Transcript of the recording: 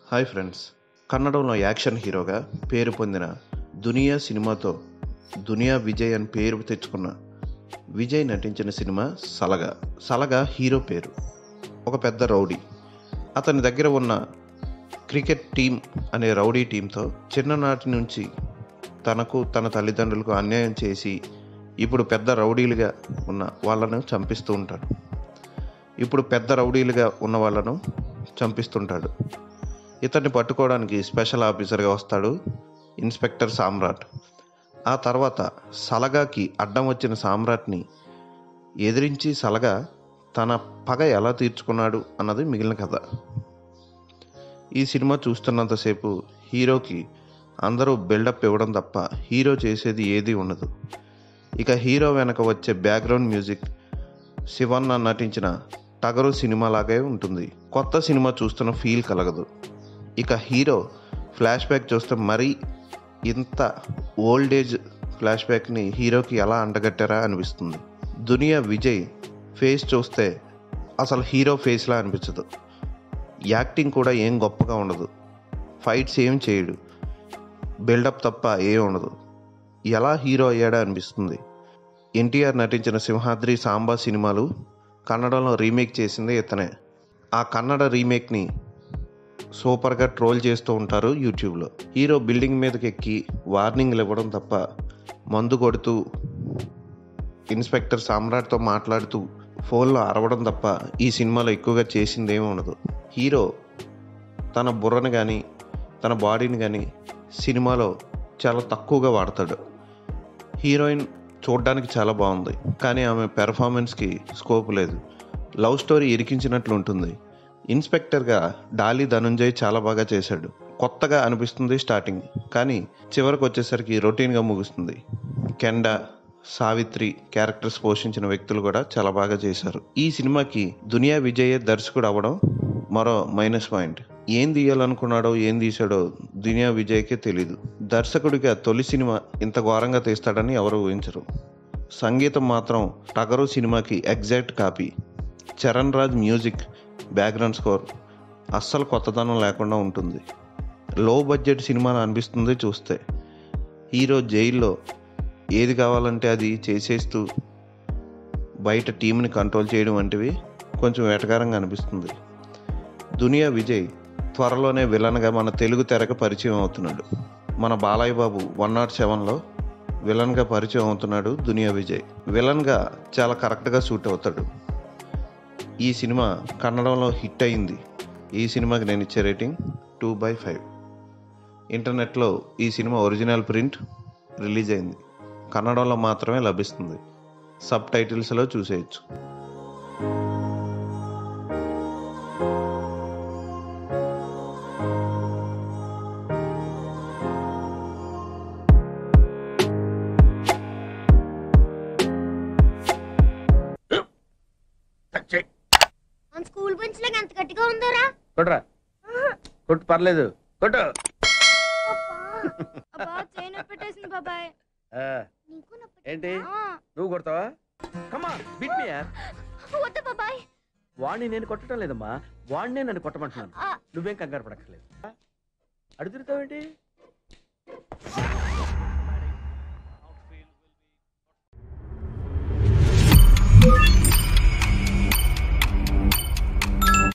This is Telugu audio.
హాయ్ ఫ్రెండ్స్ కన్నడంలో యాక్షన్ హీరోగా పేరు పొందిన దునియా సినిమాతో దునియా విజయ్ అని పేరు తెచ్చుకున్న విజయ్ నటించిన సినిమా సలగ సలగ హీరో పేరు ఒక పెద్ద రౌడీ అతని దగ్గర ఉన్న క్రికెట్ టీం అనే రౌడీ టీంతో చిన్ననాటి నుంచి తనకు తన తల్లిదండ్రులకు అన్యాయం చేసి ఇప్పుడు పెద్ద రౌడీలుగా ఉన్న వాళ్ళను చంపిస్తూ ఉంటాడు ఇప్పుడు పెద్ద రౌడీలుగా ఉన్న వాళ్ళను చంపిస్తుంటాడు ఇతన్ని పట్టుకోవడానికి స్పెషల్ ఆఫీసర్గా వస్తాడు ఇన్స్పెక్టర్ సామ్రాట్ ఆ తర్వాత సలగాకి అడ్డం వచ్చిన సామ్రాట్ని ఎదిరించి సలగా తన పగ ఎలా తీర్చుకున్నాడు అన్నది మిగిలిన కథ ఈ సినిమా చూస్తున్నంతసేపు హీరోకి అందరూ బిల్డప్ ఇవ్వడం తప్ప హీరో చేసేది ఏదీ ఉండదు ఇక హీరో వెనక వచ్చే బ్యాక్గ్రౌండ్ మ్యూజిక్ శివన్న నటించిన టగరు సినిమాలాగే ఉంటుంది కొత్త సినిమా చూస్తున్న ఫీల్ కలగదు ఇక హీరో ఫ్లాష్ బ్యాక్ చూస్తే మరీ ఇంత ఓల్డ్ ఏజ్ ఫ్లాష్ బ్యాక్ని హీరోకి ఎలా అంటగట్టారా అనిపిస్తుంది దునియా విజయ్ ఫేస్ చూస్తే అసలు హీరో ఫేస్లా అనిపించదు యాక్టింగ్ కూడా ఏం గొప్పగా ఉండదు ఫైట్స్ ఏం చేయడు బిల్డప్ తప్ప ఏం ఉండదు ఎలా హీరో అయ్యాడా అనిపిస్తుంది ఎన్టీఆర్ నటించిన సింహాద్రి సాంబా సినిమాలు కన్నడంలో రీమేక్ చేసింది ఇతనే ఆ కన్నడ రీమేక్ని సూపర్గా ట్రోల్ చేస్తూ ఉంటారు యూట్యూబ్లో హీరో బిల్డింగ్ మీదకి ఎక్కి వార్నింగ్లు ఇవ్వడం తప్ప మందు కొడుతూ ఇన్స్పెక్టర్ సామ్రాట్తో మాట్లాడుతూ ఫోన్లో అరవడం తప్ప ఈ సినిమాలో ఎక్కువగా చేసింది ఏమీ ఉండదు హీరో తన బుర్రని కానీ తన బాడీని కానీ సినిమాలో చాలా తక్కువగా వాడతాడు హీరోయిన్ చూడడానికి చాలా బాగుంది కానీ ఆమె పెర్ఫార్మెన్స్కి స్కోప్ లేదు లవ్ స్టోరీ ఇరికించినట్లు ఉంటుంది ఇన్స్పెక్టర్గా డాలీ ధనుంజయ్ చాలా బాగా చేశాడు కొత్తగా అనిపిస్తుంది స్టార్టింగ్ కానీ చివరికి వచ్చేసరికి రొటీన్గా ముగుస్తుంది కెండా సావిత్రి క్యారెక్టర్స్ పోషించిన వ్యక్తులు కూడా చాలా బాగా చేశారు ఈ సినిమాకి దునియా విజయే దర్శకుడు అవ్వడం మరో మైనస్ పాయింట్ ఏం తీయాలనుకున్నాడో ఏం తీశాడో దునియా విజయ్కే తెలీదు దర్శకుడిగా తొలి సినిమా ఇంత ఘోరంగా తీస్తాడని ఎవరు ఊహించరు సంగీతం మాత్రం టగరు సినిమాకి exact copy Charan Raj music background score అస్సలు కొత్తదనం లేకుండా ఉంటుంది లో బడ్జెట్ సినిమా అనిపిస్తుంది చూస్తే హీరో జైల్లో ఏది కావాలంటే అది చేసేస్తూ బయట టీంని కంట్రోల్ చేయడం వంటివి కొంచెం వేటకారంగా అనిపిస్తుంది దునియా విజయ్ త్వరలోనే విలన్గా మన తెలుగు తెరకు పరిచయం అవుతున్నాడు మన బాలయ్య బాబు వన్ నాట్ సెవెన్లో విలన్గా పరిచయం అవుతున్నాడు దునియా విజయ్ విలన్గా చాలా కరెక్ట్గా సూట్ అవుతాడు ఈ సినిమా కన్నడంలో హిట్ అయింది ఈ సినిమాకి నేను ఇచ్చే రేటింగ్ టూ బై ఫైవ్ ఇంటర్నెట్లో ఈ సినిమా ఒరిజినల్ ప్రింట్ రిలీజ్ అయింది కన్నడంలో మాత్రమే లభిస్తుంది సబ్ టైటిల్స్లో చూసేయచ్చు మన స్కూల్ బెంచ్ లాగా ఎంత గట్టిగా ఉందోరా కొట్రా కొట్టు పర్లేదు కొట్టు అబ్బా చైన్ పెట్టేసింది బాబాయ్ ఆ, నీకు నొప్పి ఏంటి ఆ, నువ్వు కొడతావా కమా బిట్ మీ యార్ వద్దు బాబాయ్ వాణ్ణి నేను కొట్టడం లేదమ్మా వాణ్ణే నన్ను కొట్టమంటున్నాను ఆ, నువ్వేం కంగారు పడక్కర్లేదు అడుగుతావేంటి